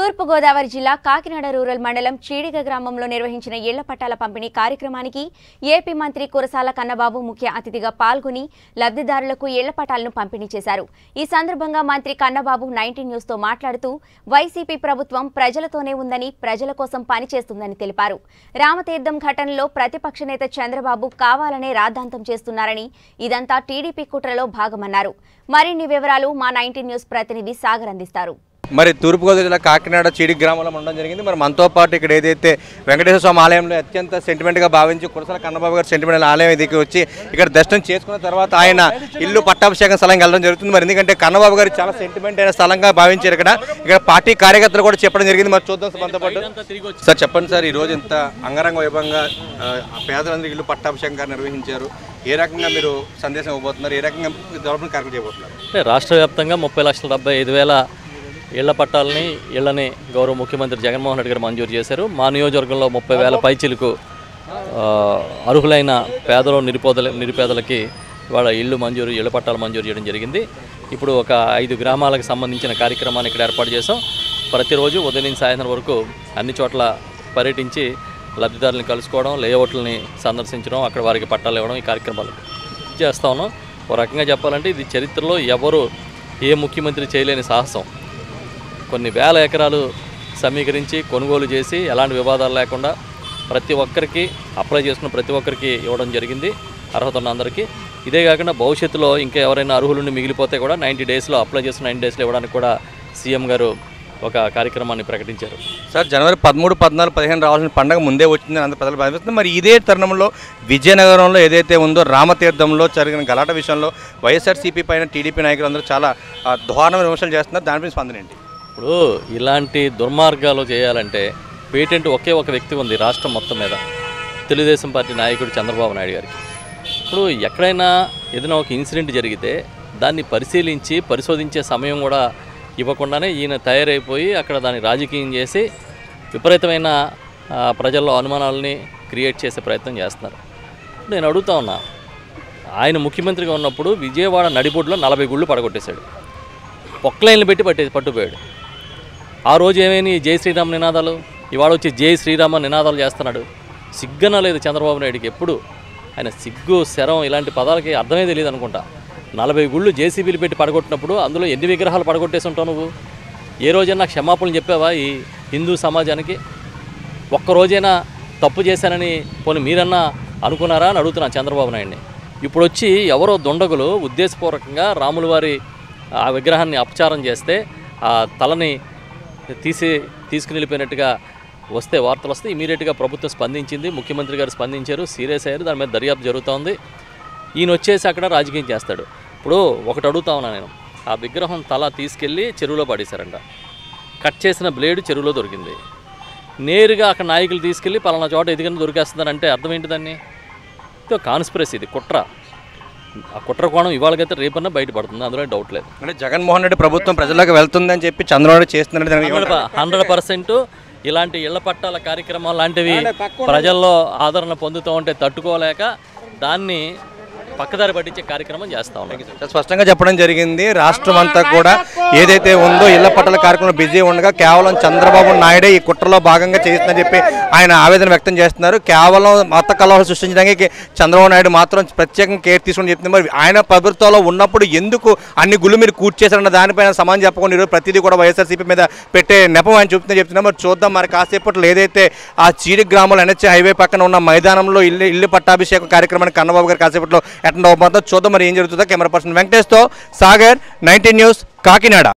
తూర్పుగోదావరి జిల్లా కాకినాడ రూరల్ మండలం చీడిగ గ్రామంలో నిర్వహించిన ఇళ్ల పట్టాల పంపిణీ కార్యక్రమానికి ఏపీ మంత్రి కురసాల కన్నబాబు ముఖ్య అతిథిగా పాల్గొని లబ్ధిదారులకు ఇళ్ల పట్టాలను పంపిణీ చేశారు ఈ సందర్భంగా మంత్రి కన్నబాబు నైన్టీన్ న్యూస్ తో మాట్లాడుతూ వైసీపీ ప్రభుత్వం ప్రజలతోనే ఉందని ప్రజల కోసం పనిచేస్తుందని తెలిపారు రామతీర్థం ఘటనలో ప్రతిపక్ష నేత చంద్రబాబు కావాలనే రాద్ధాంతం చేస్తున్నారని ఇదంతా టీడీపీ కుట్రలో భాగమన్నారు మరిన్ని వివరాలు మా నైన్టీన్ న్యూస్ ప్రతినిధి సాగర్ అందిస్తారు మరి తూర్పుగోదావరి జిల్లా కాకినాడ చీడి గ్రామంలో ఉండడం జరిగింది మరి మనతో పాటు ఇక్కడ ఏదైతే వెంకటేశ్వర స్వామి ఆలయంలో అత్యంత సెంటిమెంట్గా భావించి కురసాల కన్నబాబు గారి సెంటిమెంట్ ఆలయం ఇదికి వచ్చి ఇక్కడ దర్శనం చేసుకున్న తర్వాత ఆయన ఇల్లు పట్టాభిషేకం స్థలంకి వెళ్ళడం జరుగుతుంది మరి ఎందుకంటే కన్నబాబు గారు చాలా సెంటిమెంట్ అయిన స్థలంగా భావించారు ఇక్కడ ఇక్కడ పార్టీ కార్యకర్తలు కూడా చెప్పడం జరిగింది మరి చూద్దాం సార్ మనతో పాటు సార్ చెప్పండి సార్ ఈ రోజు ఇంత అంగరంగ వైభవంగా ఆ, పేదలందరికీ ఇల్లు పట్టాభిషేకం గారు నిర్వహించారు ఏ రకంగా మీరు సందేశం ఇవ్వబోతున్నారు ఏ రకంగా డెవలప్మెంట్ కార్యక్రమం చేయబోతున్నారు అంటే రాష్ట్ర వ్యాప్తంగా ముప్పై లక్షల డెబ్బై ఐదు వేల ఇళ్ల పట్టాలని ఇళ్లని గౌరవ ముఖ్యమంత్రి జగన్మోహన్ రెడ్డి గారు మంజూరు చేశారు మా నియోజకవర్గంలో ముప్పై వేల పైచిలకు ఆ, అర్హులైన పేదలు నిరుపేదల నిరుపేదలకి వాళ్ళ ఇళ్ళు మంజూరు ఇళ్ల పట్టాలు మంజూరు చేయడం జరిగింది ఇప్పుడు ఒక ఐదు గ్రామాలకు సంబంధించిన కార్యక్రమాన్ని ఇక్కడ ఏర్పాటు చేసాం ప్రతిరోజు ఉదయం నుంచి సాయంత్రం వరకు అన్ని చోట్ల పర్యటించి లబ్ధిదారులను కలుసుకోవడం లేఅవుట్లని సందర్శించడం అక్కడ వారికి పట్టాలు ఇవ్వడం ఈ కార్యక్రమాలు చేస్తా ఉన్నాం ఒక రకంగా చెప్పాలంటే ఇది చరిత్రలో ఎవరు ఏ ముఖ్యమంత్రి చేయలేని సాహసం కొన్ని వేల ఎకరాలు సమీకరించి కొనుగోలు చేసి ఎలాంటి వివాదాలు లేకుండా ప్రతి ఒక్కరికి అప్లై చేసుకున్న ప్రతి ఒక్కరికి ఇవ్వడం జరిగింది అర్హత ఉన్న అందరికీ ఇదే కాకుండా భవిష్యత్తులో ఇంకా ఎవరైనా అర్హులుండి మిగిలిపోతే కూడా నైంటీ డేస్లో అప్లై చేసుకున్న నైంటీ డేస్లో ఇవ్వడానికి కూడా సీఎం గారు ఒక కార్యక్రమాన్ని ప్రకటించారు సార్ జనవరి పదమూడు పద్నాలుగు పదిహేను రావాల్సిన పండుగ ముందే వచ్చిందని అందరూ ప్రజలు భావిస్తున్నారు మరి ఇదే తరుణంలో విజయనగరంలో ఏదైతే ఉందో రామతీర్థంలో జరిగిన గలాట విషయంలో వైఎస్ఆర్సీపీ పైన టీడీపీ నాయకులు అందరూ చాలా ఆ, దారుణమైన విమర్శలు చేస్తున్నారు దానిపై స్పందన ఏంటి ఇప్పుడు ఇలాంటి దుర్మార్గాలు చేయాలంటే పేటెంట్ ఒకే ఒక వ్యక్తి ఉంది రాష్ట్రం మొత్తం మీద తెలుగుదేశం పార్టీ నాయకుడు చంద్రబాబు నాయుడు గారికి ఇప్పుడు ఎక్కడైనా ఏదైనా ఒక ఇన్సిడెంట్ జరిగితే దాన్ని పరిశీలించి పరిశోధించే సమయం కూడా ఇవ్వకుండానే ఈయన తయారైపోయి అక్కడ దాన్ని రాజకీయం చేసి విపరీతమైన ఆ, ప్రజల్లో అనుమానాలని క్రియేట్ చేసే ప్రయత్నం చేస్తున్నారు నేను అడుగుతా ఉన్నా ఆయన ముఖ్యమంత్రిగా ఉన్నప్పుడు విజయవాడ నడిబొడ్లో నలభై గుళ్ళు పడగొట్టేశాడు పొక్లైన్లు పెట్టి పట్టే పట్టుపోయాడు ఆ రోజు ఏమైనా ఈ జై శ్రీరామ్ నినాదాలు ఇవాళ వచ్చి జై శ్రీరామ నినాదాలు చేస్తున్నాడు సిగ్గన లేదు చంద్రబాబు నాయుడికి ఎప్పుడు ఆయన సిగ్గు శరం ఇలాంటి పదాలకి అర్థమే తెలియదు అనుకుంటా నలభై గుళ్ళు జేసీబీలు పెట్టి పడగొట్టినప్పుడు అందులో ఎన్ని విగ్రహాలు పడగొట్టేసి ఉంటావు నువ్వు ఏ రోజైనా క్షమాపణలు చెప్పావా ఈ హిందూ సమాజానికి ఒక్క రోజైనా తప్పు చేశానని పోనీ మీరన్నా అనుకున్నారా అని అడుగుతున్నాను చంద్రబాబు నాయుడిని ఇప్పుడు వచ్చి ఎవరో దుండగులు ఉద్దేశపూర్వకంగా రాముల వారి ఆ విగ్రహాన్ని అపచారం చేస్తే ఆ తలని తీసి తీసుకుని వెళ్ళిపోయినట్టుగా వస్తే వార్తలు వస్తే ఇమీడియట్గా ప్రభుత్వం స్పందించింది ముఖ్యమంత్రి గారు స్పందించారు సీరియస్ అయ్యారు దాని మీద దర్యాప్తు జరుగుతోంది ఈయన వచ్చేసి అక్కడ రాజకీయం చేస్తాడు ఇప్పుడు ఒకటి అడుగుతా ఉన్నా నేను ఆ విగ్రహం తల తీసుకెళ్ళి చెరువులో పడేశారంట కట్ చేసిన బ్లేడ్ చెరువులో దొరికింది నేరుగా అక్కడ నాయకులు తీసుకెళ్ళి పలానా చోట ఎదిగిన దొరికేస్తున్నారంటే అర్థం ఏంటి దాన్ని ఇది కాన్స్పిరసీ ఇది కుట్ర ఆ కుట్ర కోణం ఇవాళకైతే రేపన్నా బయటపడుతుంది అందులో డౌట్ లేదు అంటే జగన్మోహన్ రెడ్డి ప్రభుత్వం ప్రజలకు వెళ్తుందని చెప్పి చంద్రబాబు నాయుడు చేస్తున్నాడు దానికి ఏమంటారు? హండ్రెడ్ పర్సెంట్ ఇలాంటి ఇళ్ల పట్టాల కార్యక్రమాలు లాంటివి ప్రజల్లో ఆదరణ పొందుతూ ఉంటే తట్టుకోలేక దాన్ని పక్కదారి పట్టించే కార్యక్రమం చేస్తా ఉన్నాం చాలా స్పష్టంగా చెప్పడం జరిగింది రాష్ట్రం అంతా కూడా ఏదైతే ఉందో ఇళ్ల పట్టాల కార్యక్రమం బిజీ ఉండగా కేవలం చంద్రబాబు నాయుడే ఈ కుట్రలో భాగంగా చేస్తుందని చెప్పి ఆయన ఆవేదన వ్యక్తం చేస్తున్నారు కేవలం మత కలహాలు సృష్టించడానికి చంద్రబాబు నాయుడు మాత్రం ప్రత్యేకంగా కేర్ తీసుకుని చెప్తున్నారు మరి ఆయన ప్రభుత్వంలో ఉన్నప్పుడు ఎందుకు అన్ని గుళ్ళు మీరు కూర్చేశారన్న దానిపైన సమానం చెప్పకుండా ఈరోజు ప్రతిదీ కూడా వైఎస్ఆర్సీపీ మీద పెట్టే నెపం ఆయన చెప్తున్నా చెప్తున్నా మరి చూద్దాం మరి కాసేపట్లో ఏదైతే ఆ చీడి గ్రామంలో ఎన్హెచ్ హైవే పక్కన ఉన్న మైదానంలో ఇల్లు ఇల్లు పట్టాభిషేకం కార్యక్రమానికి కన్నబాబు గారు కాసేపట్లో అటెండ్ అవ్వబోతున్నారు చూద్దాం మరి ఏం జరుగుతుందో కెమెరా పర్సన్ వెంకటేష్తో సాగర్ నైన్టీన్ న్యూస్ కాకినాడ